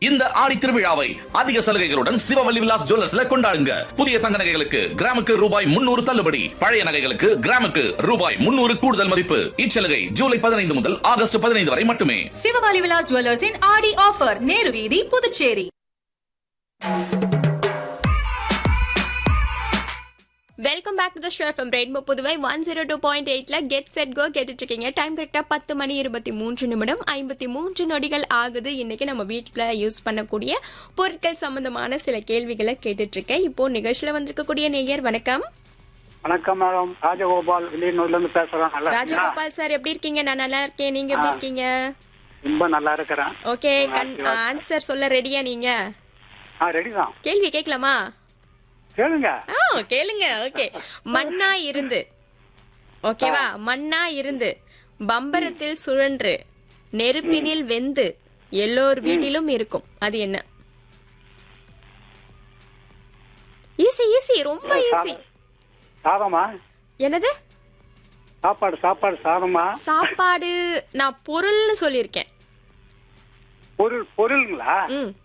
இந்த ஆடி திருவிழாவை அதிக சலுகைகளுடன் சிவவல்லி விலாஸ் ஜுவல்லர்ஸ்ல கொண்டாடுங்க புதிய தங்க நகைகளுக்கு கிராமுக்கு ரூபாய் முன்னூறு தள்ளுபடி பழைய நகைகளுக்கு கிராமுக்கு ரூபாய் முன்னூறு கூடுதல் மதிப்பு இச்சலுகை ஜூலை பதினைந்து முதல் ஆகஸ்ட் பதினைந்து வரை மட்டுமே சிவகாலி விலாஸ் ஜுவல்லர்ஸின் ஆடி ஆஃபர் நேரு வீதி Puducherry welcome back to the show FM rainbow Puduvai one zero two point எயிட்ல கெட் செட் கோ கேட்டுட்டு இருக்கீங்க டைம் கரெக்டா பத்து மணி இருபத்தி மூன்று நிமிடம் ஐம்பத்தி மூன்று நொடிகள் ஆகுது இன்னைக்கு நம்ம வீட்டில் யூஸ் பண்ணக்கூடிய பொருட்கள் சம்பந்தமான சில கேள்விகளை கேட்டுட்டு இருக்கேன் இப்போ நிகழ்ச்சியில வந்திருக்கக்கூடிய நேயர் வணக்கம் வணக்கம் மேடம் ராஜகோபால் வெளியூர்ல இருந்து பேசுறேன் நல்லா இருக்கீங்களா? ராஜகோபால் சார் எப்படி இருக்கீங்க நான் நல்லா இருக்கேன் நீங்க எப்படி இருக்கீங்க ரொம்ப நல்லா இருக்கிறேன் ஓகே கண் ஆன்சர் சொல்ல ரெடியா நீங்க ஆ ரெடி தான் கேள்வி கேட்கலாமா கேளுங்க ஆ கேளுங்க ஓகே மண்ணா இருந்து ஓகேவா மண்ணா இருந்து பம்பரத்தில் சுழன்று நெருப்பினில் வெந்து எல்லோர் வீட்டிலும் இருக்கும் அது என்ன ஈஸி ஈஸி ரொம்ப ஈஸி சாதமா என்னது சாப்பாடு சாப்பாடு சாதமா சாப்பாடு நான் பொருள்னு சொல்லியிருக்கேன் பொருள் பொருளுங்களா ம்